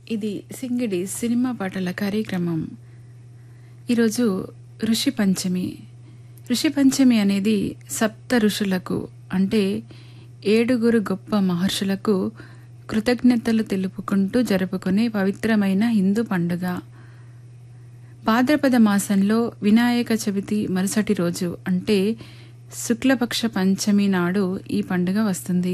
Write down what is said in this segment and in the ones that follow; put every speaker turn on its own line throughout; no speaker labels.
ఇది సింగిడి సినిమా పాటల కార్యక్రమం ఈరోజు ఋషి పంచమి ఋషి పంచమి అనేది సప్త ఋషులకు అంటే ఏడుగురు గొప్ప మహర్షులకు కృతజ్ఞతలు తెలుపుకుంటూ జరుపుకునే పవిత్రమైన హిందూ పండుగ భాద్రపద మాసంలో వినాయక చవితి మరుసటి రోజు అంటే శుక్లపక్ష పంచమి నాడు ఈ పండుగ వస్తుంది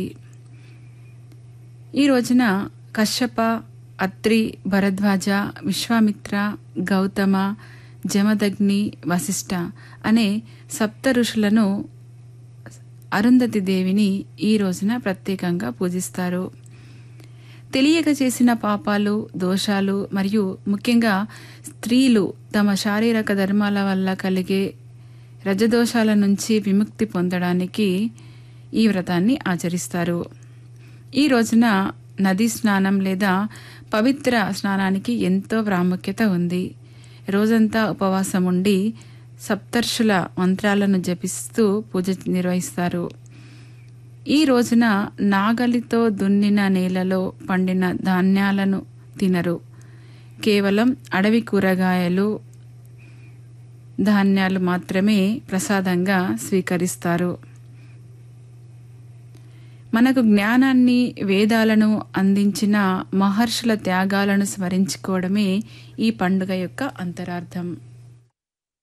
ఈ రోజున కశ్యప అత్రి భరద్వాజ విశ్వామిత్ర గౌతమ జమదగ్ని వశిష్ఠ అనే సప్త ఋషులను అరుంధతి దేవిని ఈ రోజున ప్రత్యేకంగా పూజిస్తారు తెలియక చేసిన పాపాలు దోషాలు మరియు ముఖ్యంగా స్త్రీలు తమ శారీరక ధర్మాల వల్ల కలిగే రజదోషాల నుంచి విముక్తి పొందడానికి ఈ వ్రతాన్ని ఆచరిస్తారు ఈ రోజున నదీ స్నానం లేదా పవిత్ర స్నానానికి ఎంతో ప్రాముఖ్యత ఉంది రోజంతా ఉపవాసం ఉండి సప్తర్షుల మంత్రాలను జపిస్తూ పూజ నిర్వహిస్తారు ఈ రోజున నాగలితో దున్నిన నేలలో పండిన ధాన్యాలను తినరు కేవలం అడవి కూరగాయలు ధాన్యాలు మాత్రమే ప్రసాదంగా స్వీకరిస్తారు మనకు జ్ఞానాన్ని వేదాలను అందించిన మహర్షుల త్యాగాలను స్మరించుకోవడమే ఈ పండుగ యొక్క అంతరార్థం